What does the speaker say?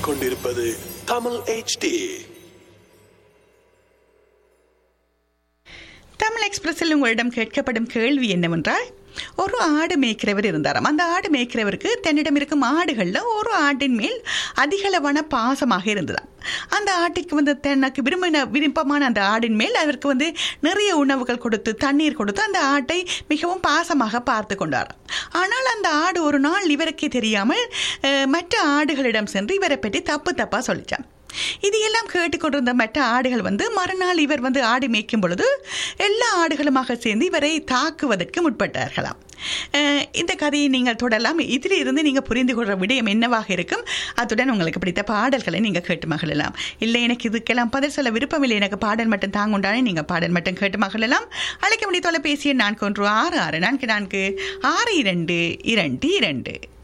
கேட்டுக்கொண்டிருப்பது தமிழ் HD தமிழ் எக்ஸ்பிரஸில் உங்களிடம் கேட்கப்படும் கேள்வி என்னவென்றால் ஒரு ஆடு மேய்க்கிறவர் இருந்தாராம் அந்த ஆடு மேய்க்கிறவருக்கு தன்னிடம் இருக்கும் ஆடுகளில் ஒரு ஆட்டின் மேல் அதிகளவான பாசமாக இருந்ததாம் அந்த ஆட்டுக்கு வந்து தனக்கு விரும்பின விருப்பமான அந்த ஆடின் மேல் அவருக்கு வந்து நிறைய உணவுகள் கொடுத்து தண்ணீர் கொடுத்து அந்த ஆட்டை மிகவும் பாசமாக பார்த்து கொண்டார் ஆனால் அந்த ஆடு ஒரு நாள் இவருக்கே தெரியாமல் அஹ், மற்ற ஆடுகளிடம் சென்று இவரை பற்றி தப்பு தப்பாக சொல்லிச்சான் இது எல்லாம் கேட்டுக்கொண்டிருந்த மற்ற ஆடுகள் வந்து மறுநாள் இவர் வந்து ஆடு மேய்க்கும் பொழுது எல்லா ஆடுகளுமாக சேர்ந்து இவரை தாக்குவதற்கு முற்பட்டார்களாம் அஹ் இந்த கதையை நீங்கள் தொடரலாம் இதில் இருந்து நீங்கள் புரிந்து கொள்கிற விடயம் என்னவாக இருக்கும் அத்துடன் உங்களுக்கு பிடித்த பாடல்களை நீங்கள் கேட்டு மகிழலாம் இல்லை எனக்கு இதுக்கெல்லாம் பதில் சொல்ல விருப்பமில்லை எனக்கு பாடல் மட்டும் தாங்குண்டானே நீங்கள் பாடல் மட்டும் கேட்டு மகிழலாம் அழைக்க முடிய தொலைபேசி எண் நான்கு ஒன்று ஆறு ஆறு நான்கு நான்கு ஆறு இரண்டு இரண்டு இரண்டு